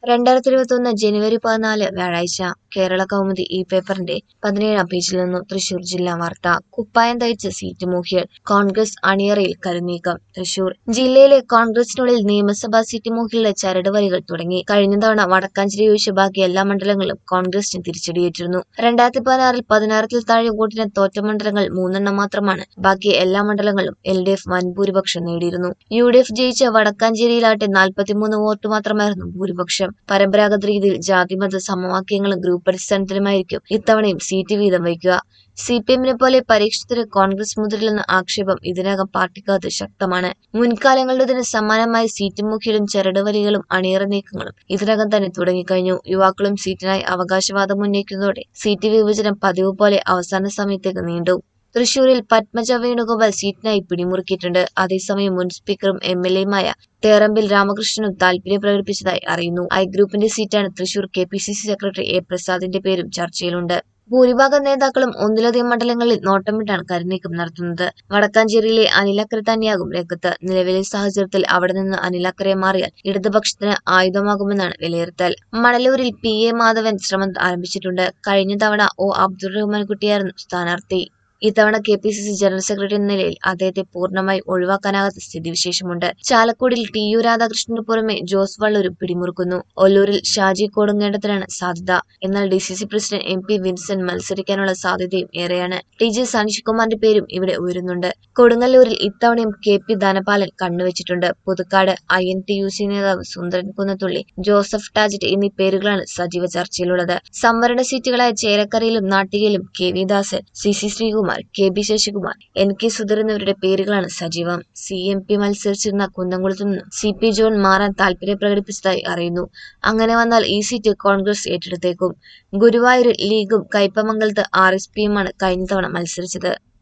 രണ്ടായിരത്തി ഇരുപത്തി ഒന്ന് ജനുവരി പതിനാല് വ്യാഴാഴ്ച കേരള കൗമുദി ഈ പേപ്പറിന്റെ പതിനേഴാം പേജിൽ നിന്നു തൃശൂർ ജില്ലാ വാർത്ത കുപ്പായം തയ്ച്ച് സീറ്റ് മൂഹിയൽ കോൺഗ്രസ് അണിയറയിൽ കരുനീക്കം തൃശൂർ ജില്ലയിലെ കോൺഗ്രസിനുള്ളിൽ നിയമസഭാ സീറ്റ് മൂഹിലുള്ള ചരട് വരികൾ തുടങ്ങി കഴിഞ്ഞ തവണ വടക്കാഞ്ചേരി ഒഴിച്ച് ബാക്കി എല്ലാ മണ്ഡലങ്ങളിലും കോൺഗ്രസിന് തിരിച്ചടിയേറ്റിരുന്നു രണ്ടായിരത്തി പതിനാറിൽ പതിനായിരത്തിൽ താഴെ വോട്ടിന് തോറ്റ മണ്ഡലങ്ങൾ മൂന്നെണ്ണം മാത്രമാണ് ബാക്കി എല്ലാ മണ്ഡലങ്ങളിലും എൽ ഡി എഫ് വൻ ഭൂരിപക്ഷം നേടിയിരുന്നു യു ഡി എഫ് ജയിച്ച വടക്കാഞ്ചേരിയിലാട്ടെ നാൽപ്പത്തിമൂന്ന് വോട്ട് മാത്രമായിരുന്നു ഭൂരിപക്ഷം പരമ്പരാഗത രീതിയിൽ ജാതിമത സമവാക്യങ്ങളും ഗ്രൂപ്പ് അടിസ്ഥാനത്തിലുമായിരിക്കും ഇത്തവണയും സീറ്റ് വീതം വയ്ക്കുക സി പി എമ്മിനെ പോലെ പരീക്ഷണത്തിന് കോൺഗ്രസ് മുതിരില്ലെന്ന ആക്ഷേപം ഇതിനകം പാർട്ടിക്കകത്ത് ശക്തമാണ് മുൻകാലങ്ങളുടേതിന് സമാനമായ സീറ്റ് മുഖ്യലും ചരടുവലികളും അണിയറ നീക്കങ്ങളും ഇതിനകം തന്നെ തുടങ്ങിക്കഴിഞ്ഞു യുവാക്കളും സീറ്റിനായി അവകാശവാദം ഉന്നയിക്കുന്നതോടെ സീറ്റ് വിഭജനം പതിവ് പോലെ അവസാന സമയത്തേക്ക് നീണ്ടു തൃശൂരിൽ പത്മജ വേണുഗോപാൽ സീറ്റിനായി പിടിമുറുക്കിയിട്ടുണ്ട് അതേസമയം മുൻ സ്പീക്കറും എം എൽ എയുമായ തേറമ്പിൽ രാമകൃഷ്ണനും താൽപര്യം പ്രകടിപ്പിച്ചതായി അറിയുന്നു ഐ ഗ്രൂപ്പിന്റെ സീറ്റാണ് Thrissur K P C C secretary A പ്രസാദിന്റെ പേരും ചർച്ചയിലുണ്ട് ഭൂരിഭാഗം നേതാക്കളും ഒന്നിലധികം മണ്ഡലങ്ങളിൽ നോട്ടമിട്ടാണ് കരുനീക്കം നടത്തുന്നത് വടക്കാഞ്ചേരിയിലെ അനിലക്കര തന്നെയാകും രംഗത്ത് നിലവിലെ സാഹചര്യത്തിൽ അവിടെ നിന്ന് അനിലക്കരെ മാറിയാൽ ഇടതുപക്ഷത്തിന് ആയുധമാകുമെന്നാണ് വിലയിരുത്തൽ മണലൂരിൽ പി എ മാധവൻ ശ്രമം ആരംഭിച്ചിട്ടുണ്ട് കഴിഞ്ഞ തവണ ഒ അബ്ദുറഹ്മാൻ കുട്ടിയായിരുന്നു സ്ഥാനാർത്ഥി ഇത്തവണ K P C C general secretary എന്ന നിലയിൽ അദ്ദേഹത്തെ പൂർണ്ണമായി ഒഴിവാക്കാനാകാത്ത സ്ഥിതിവിശേഷമുണ്ട് ചാലക്കുടിയിൽ ടി യു രാധാകൃഷ്ണന് പുറമെ ജോസ് വള്ളൂരും പിടിമുറുക്കുന്നു ഒല്ലൂരിൽ ഷാജി കൊടുങ്ങേണ്ടത്തിനാണ് സാധ്യത എന്നാൽ D C C president M P Vincent മത്സരിക്കാനുള്ള സാധ്യതയും ഏറെയാണ് ടി ജെ സനീഷ്കുമാറിന്റെ പേരും ഇവിടെ ഉയരുന്നുണ്ട് കൊടുങ്ങല്ലൂരിൽ ഇത്തവണയും കെ പി ധനപാലൻ കണ്ണുവച്ചിട്ടുണ്ട് Puthukkad I N T U C നേതാവ് സുന്ദരൻ കുന്നത്തുള്ളി ജോസഫ് ടാജറ്റ് എന്നീ പേരുകളാണ് സജീവ ചർച്ചയിലുള്ളത് സംവരണ സീറ്റുകളായ ചേരക്കരയിലും നാട്ടികയിലും K V Dasan C C Sreekumar K B Sasikumar N K Sudheer എന്നിവരുടെ പേരുകളാണ് സജീവം സി എം പി മത്സരിച്ചിരുന്ന കുന്നംകുളത്തു നിന്നും സി പി ജോൺ മാറാൻ താൽപര്യം പ്രകടിപ്പിച്ചതായി അറിയുന്നു അങ്ങനെ വന്നാൽ ഈ സീറ്റ് കോൺഗ്രസ് ഏറ്റെടുത്തേക്കും ഗുരുവായൂരിൽ ലീഗും കയ്പമംഗലത്ത് ആർ എസ് പിയുമാണ് കഴിഞ്ഞ തവണ മത്സരിച്ചത്